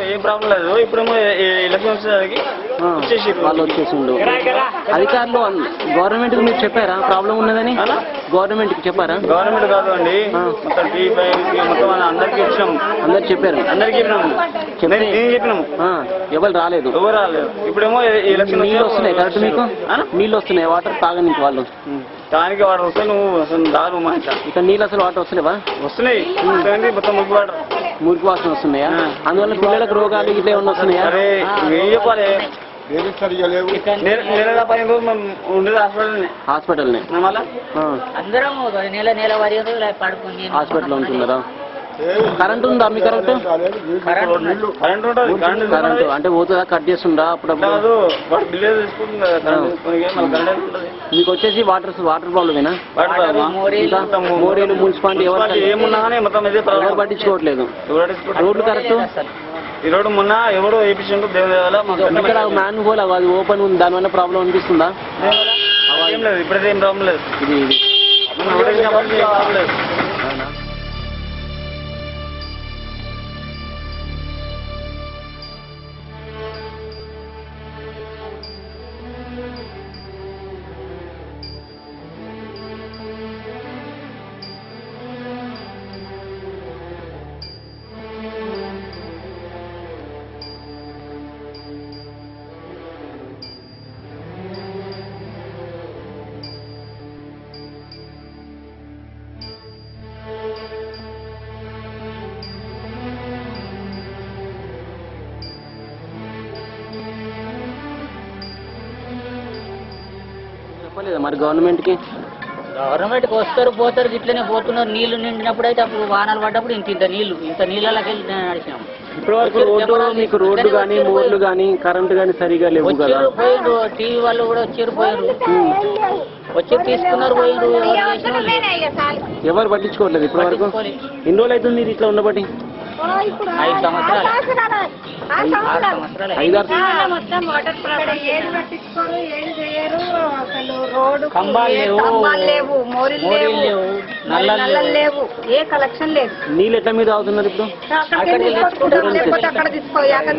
ఏం ప్రాబ్లం లేదు ఇప్పుడేమో ఎలక్షన్ వచ్చేసరికి ఆ, వచ్చేసి వాళ్ళు వచ్చేసిండు అధికారులు గవర్నమెంట్ కి మీరు చెప్పారా ప్రాబ్లం ఉన్నదని గవర్నమెంట్ కి చెప్పారా గవర్నమెంట్ కాదు అండి ఆ. మొత్తం టీ ఫైవ్ మొత్తం మన అందరికి ఇచ్చినాం అందరు చెప్పారు అందరికి చెప్పినాము చెప్తే- నేను నేను చెప్పినాము ఆ, ఎవరు రాలేదు ఎవరు రాలేదు ఇప్పుడేమో ఎలక్షన్ నీళ్ళు వస్తున్నాయి కరెక్ట్ మీకు నీళ్ళు వస్తున్నాయి వాటర్ తాగనికి వాళ్ళు దానికి వాడు వస్తే నువ్వు అసలు దారు మా ఇంట ఇక నీళ్ళు అసలు వాటర్ వస్తలేవా వస్తున్నాయి కానీ మొత్తం ముగ్గు వాడు మురికి వాసన వస్తున్నాయా ఆ. అందువల్ల పిల్లలకు రోగాలు ఇట్లా ఏమన్నా వస్తున్నాయా అరే ఏం చెప్పాలి నెల నెల పదిహేను రోజులు మనం ఉండేది హాస్పిటల్నే హాస్పిటల్ని మళ్ళా అందరం ఒక నెల నెల వరి పడుకుని హాస్పిటల్ ఉంటున్నారా కరెంట్ ఉందా మీ కరెంట్ కరెంట్ ఉంటుంది కరెంట్ కరెంట్ అంటే పోతుందా కట్ చేస్తుందా అప్పుడప్పుడు కాదు వాడు బిల్లు తీసుకుంటుంది కదా కరెంట్ తీసుకుని మళ్ళీ కరెంట్ ఉంటుంది మీకు వచ్చేసి వాటర్ వాటర్ ప్రాబ్లమేనా వాడు ప్రాబ్లమా? ఇంకా మొత్తం మోడీలు మున్సిపాలిటీ ఎవరు మున్సిపాలిటీ ఏమున్నా కానీ మొత్తం ఇదే ఎవరు ప్రాబ్లం పట్టించుకోవట్లేదు ఎవరు పట్టించుకుంటారు? రోడ్లు కరెక్ట్ ఈ రోడ్డు మొన్న ఎవడో వేయించిండు దేవుని దేవాల మాకు ఇక్కడ మ్యాన్ హోల్ అది ఓపెన్ ఉంది దానివల్ల ప్రాబ్లం అనిపిస్తుందా ఏం లేదు ఇప్పుడైతే ఏం ప్రాబ్లం లేదు ఇది ఇది మనం ఎవరు వేసినప్పటికీ ఏం ప్రాబ్లం లేదు అవునా? చెప్పలేదా మరి గవర్నమెంట్ కి గవర్నమెంట్కి వస్తారు పోతారు ఇట్లనే పోతున్నారు నీళ్లు నిండినప్పుడు అయితే అప్పుడు వానలు పడ్డప్పుడు ఇంత ఇంత నీళ్లు ఇంత నీళ్ళకి వెళ్ళి నడిచినాం ఇప్పటి వరకు రోడ్డు మీకు రోడ్డు కానీ మోర్లు కానీ కరెంట్ కానీ సరిగా లేవు కదా వచ్చారు పోయిండ్రు టీవీ వాళ్ళు కూడా వచ్చారు పోయిండ్రు వచ్చి తీసుకున్నారు పోయిండ్రు ఎవరు చేసిన వాళ్ళు లేరు. ఎవరు పట్టించుకోవట్లేదు ఇప్పటి వరకు పట్టించుకోలే. ఎన్ని రోజులు అవుతుంది ఇది ఇట్లా ఉండబట్టి ఐదు సంవత్సరాలు ఆరు సంవత్సరాలు ఐదారు మొత్తం వాటర్ ప్రాబ్లం ఏది పట్టించుకోరు ఏది చేయరు అసలు రోడ్డు కంబాలు లేవు. కంబాలు లేవు మోరీలు మోరీలు లేవు లేవు, నల్లలు నల్లలు లేవు ఏ కలెక్షన్ లేదు నీళ్ళు ఎట్లా మీద అవుతున్నారు ఇప్పుడు అక్కడికి తీసుకొచ్చుకుంటాం లేకపోతే అక్కడ తీసుకో అక్కడ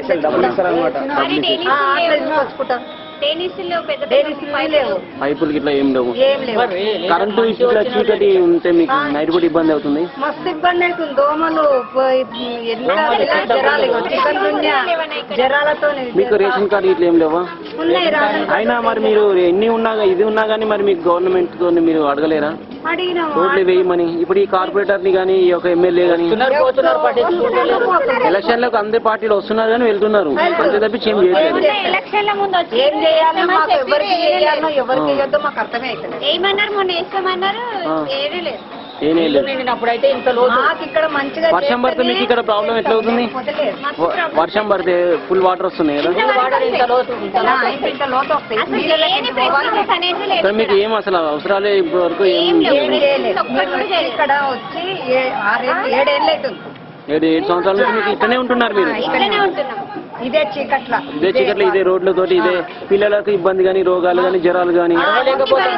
తీసుకొచ్చుకుంటాం టెన్నిస్లో పెద్ద పెద్ద డైరీస్ లేవు పైపులు ఇట్లా ఏం లేవు ఏం లేవు మరి లేదా కరెంటు మంచి ఇట్లా వచ్చిన చీకటి ఉంటే మీకు నైట్ కూడా ఇబ్బంది అవుతుంది మస్తు ఇబ్బంది అవుతుంది దోమలు ప- ఎంత ఇలా జ్వరాలు ఇగో చికెన్ గుండె జ్వరాలతో మీకు రేషన్ కార్డు ఇట్లా ఏం లేవా ఉన్నాయి రాజు అయినా మరి మీరు ఎన్ని ఉన్నా ఇది ఉన్నా కానీ మరి మీకు గవర్నమెంట్ తో మీరు అడగలేరా అడిగినాము రోడ్లు వేయమని ఇప్పుడు ఈ కార్పొరేటర్ ని కానీ ఈ యొక్క ఎమ్మెల్యే కానీ వస్తున్నారు పోతున్నారు పట్టించుకుంటలేరు ఎలక్షన్లకు అందరి పార్టీలు వస్తున్నారు కానీ వెళ్తున్నారు అంతే తప్పించి ఏం చేయట్లేదు ఎలక్షన్ల ముందు వచ్చి ఏం చేయాలో మాకు ఎవరికి చేయాలో ఎవరికి చేయొద్దో మాకు అర్థమే అవుతుంది ఏమన్నారు మొన్న వేస్తామన్నారు ఆ. ఏమీ లేదు ఏమీ నీళ్లు లేదు నిండినప్పుడు అయితే ఇంత లోతు మాకు ఇక్కడ మంచిగా వర్షం పడితే మీకు ఇక్కడ ప్రాబ్లం ఎట్లా అవుతుంది వ- వర్షం పడితే ఫుల్ వాటర్ వస్తున్నాయి కదా వాటర్ ఇంత లోతు ఇంత లోతు ఇంత లోతు వస్తాయి అసలు లేని ప్రికాషన్స్ అనేది లేదు ఇక్కడ మీకు ఏం అసలు అవసరాలే ఇప్పటి వరకు ఏం ఏం లేవు. ఏం చేయలేదు మీరు వచ్చి ఇక్కడ వచ్చి ఏ- ఆరేళ్ళు ఏడేళ్ళు అవుతుంది ఏడు ఏడు సంవత్సరాల నుంచి మీకు ఇక్కడనే ఉంటున్నారు మీరు ఇక్కడనే ఉంటున్నాం ఇదే చీకట్ల ఇదే చీకట్లో ఇదే రోడ్లతోటి ఇదే పిల్లలకు ఇబ్బంది కానీ రోగాలు కానీ జ్వరాలు కానీ లేకపోతే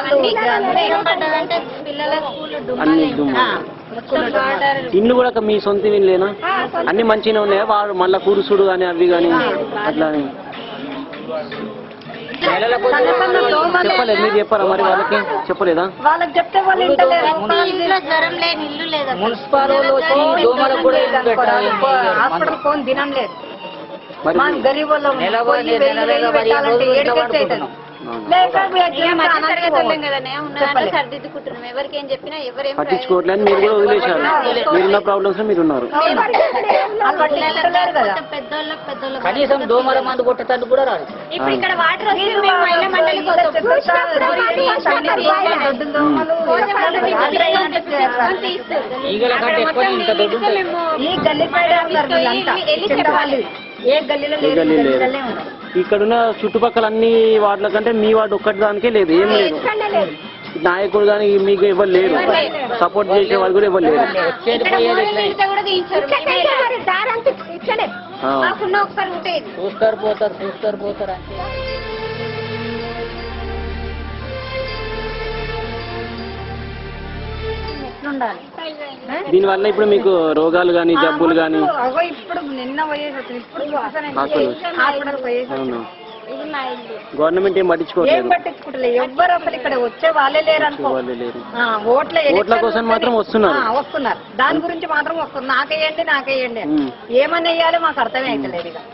పిల్లల స్కూల్ అన్ని దుమ్ము. ఇండ్లు కూడా మీ సొంత ఇల్లేనా అన్ని మంచిగానే ఉన్నాయా వాడు మళ్ళా కురుసుడు కానీ అవి కానీ అట్లా అని. నెలల కొద్ది చెప్పలేదు మీరు చెప్పారా మరి వాళ్ళకి చెప్పలేదా వాళ్ళకి చెప్తే వాళ్ళు ఇంటలేరు ఇంట్లో జ్వరం లేని ఇల్లు లేదా మున్సిపల్ వాళ్ళు వచ్చి దోమలకు కూడా ఏం పెట్టారు హాస్పిటల్ ఫోన్ దినం లేదు మరి మా గరీబ్ వాళ్ళం నెల పోయి నెల వెయ్యి నెల వెయ్యి పదిహేను పెట్టాలంటే రోజులు ఏడు ఇంట్లో ఖర్చు అవుతుంది. పడుకుంటున్నాం. లేక ఇక మధ్య తరగతి వాళ్ళం చెప్పలేదు. కదనే ఉన్నదాన్ని సర్దిద్దుకుంటున్నాం ఎవరికి ఏం చెప్పినా ఎవరేం పట్టించుకోవట్లేదు మీరు కూడా వదిలేశారు మీరున్న ప్రాబ్లమ్స్ మీరు ఉన్నారు వాళ్ళు పట్టించుకోలేరు కదా పెద్దోళ్ళకి పెద్దోళ్ళకి కనీసం దోమల మందు కొట్టేటట్టు కూడా రాదు ఇప్పుడు ఇక్కడ వాటర్ వస్తే మేము మహిళా మండలికి వస్తాం. దొడ్డు దోమలు తెచ్చుకొని తీస్తారు. ఈగల కంటే ఎక్కువ ఇంత దొడ్డు ఉంటుంది ఈ గల్లీ పైన ఉన్నారు వీళ్ళంతా వెళ్ళి చెప్పే వాళ్ళు ఏ గల్లీలో ఏ లేరు గల్లీ లేదు గల్లీలోనే ఉన్నారు ఇక్కడున్న చుట్టుపక్కల అన్ని వార్డుల కంటే మీ వార్డు ఒక్కటి దానికే లేదు ఏం లేదు నాయకుడు కానీ మీకు ఎవరు లేరు సపోర్ట్ చేసే వాళ్ళు కూడా ఎవరు లేరు వచ్చేది ఇక్కడ పోయేది మూడు ఇట్లా ఇంటితో కూడా తీయించారు మేమే వెళ్ళాలి. ఆ. మాకున్న ఒకసారి ఉంటాయి చూస్తారు పోతారు చూస్తారు పోతారు అంతే ఎట్లుండాలి దీనివల్ల ఇప్పుడు మీకు రోగాలు కానీ జబ్బులు కానీ అగో ఇప్పుడు నిన్న పోయేసి వచ్చింది ఇప్పుడు చూసాను. హాస్పిటల్ హాస్పిటల్ పోయేసి అవును ఇది నా ఇల్లు గవర్నమెంట్ ఏం ఏం పట్టించుకోవట్లేదు పట్టించుకుంటలే ఎవ్వరు అసలు ఇక్కడ వచ్చే వాళ్ళే లేరు అనుకో వాళ్ళే లేరు ఆ, ఓట్ల ఓట్ల ఎలక్షన్ కోసం మాత్రం వస్తున్నారు. ఆ, వస్తున్నారు దాని గురించి మాత్రం వస్తున్నారు నాకేయండి నాకేయండి అని. ఉమ్. ఏమని వేయాలో మాకు అర్థమే అవుతలేదు ఇక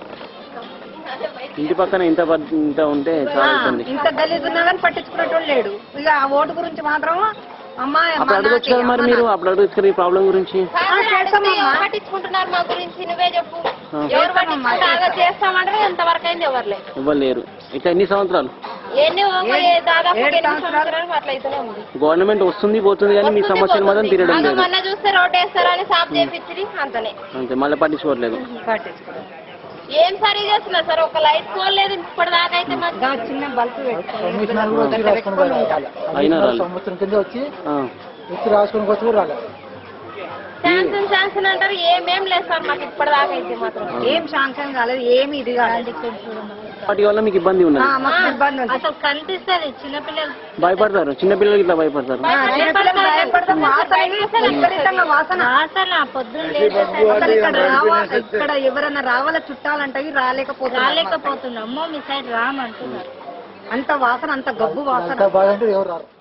ఇంటి పక్కన ఇంత పద్- ఇంత ఉంటే చాలా ఆ, ఇబ్బంది ఇంత గలీజ్ ఉన్నా కానీ పట్టించుకునేటోళ్ళు లేడు ఇక ఆ ఓటు గురించి మాత్రం అమ్మాయి అప్పుడు అడగొచ్చు కదా మరి మీరు అప్పుడు అడగచ్చు కదా ఈ ప్రాబ్లం గురించి ఎవరు పట్టించుకుంటున్నారు మా గురించి నువ్వే చెప్పు ఆ. ఎవరు పట్టించుకుంటారో చేస్తామంటారు ఎంతవరకు అయింది ఎవరు లేదు ఇవ్వరు లేరు ఇట్లా ఎన్ని సంవత్సరాలు ఎన్ని ఒక దాదాపు ఏడు ఎనిమిది సంవత్సరాలు. సంవత్సరాలు అట్లా అయితేనే ఉంది గవర్నమెంట్ వస్తుంది పోతుంది కానీ మీ సమస్యలు మాత్రం తీరడం అదో లేదు మొన్న చూస్తే రోడ్ వేస్తారని సాఫ్ చేపించి అంతనే అంతే మళ్ళీ పట్టించుకోవట్లేదు పట్టించుకోలేదు ఏం సరి చేస్తున్నారు సార్ ఒక లైట్ పోల్ లేదు ఇప్పటి దాకా అయితే మాకు ఇంకా చిన్న బల్బు పెట్టుకోవాలి అయినా రాలేదు సంవత్సరం కింద వచ్చి ఆ. వచ్చి రాసుకుని వచ్చి కూడా రాలేదు శాంక్షన్ శాంక్షన్ అంటారు ఏమేం లేదు సార్ మాకు ఇప్పటి దాకా అయితే మాత్రం ఏం శాంక్షన్ కాలేదు ఏమి ఇది కాలేదు వాటి వల్ల మీకు ఇబ్బంది ఆ, ఉన్నది మాకు ఇబ్బంది ఉంది అసలు కనిపిస్తుంది చిన్నపిల్లలు భయపడతారు చిన్నపిల్లలకి ఇట్లా భయపడతారు ఆ, చిన్నపిల్లలు భయపడతాం వాసన విపరీతంగా వాసన వాసన పొద్దున్న అసలు ఇక్కడ రావా ఇక్కడ ఎవరైనా రావాల చుట్టాలంటే రాలేకపోతున్నారు రాలేకపోతున్నాం అమ్మో మీ సైడ్ రామంటున్నారు అంత వాసన అంత గబ్బు వాసన అంత బాగా అంటే ఎవరు రారు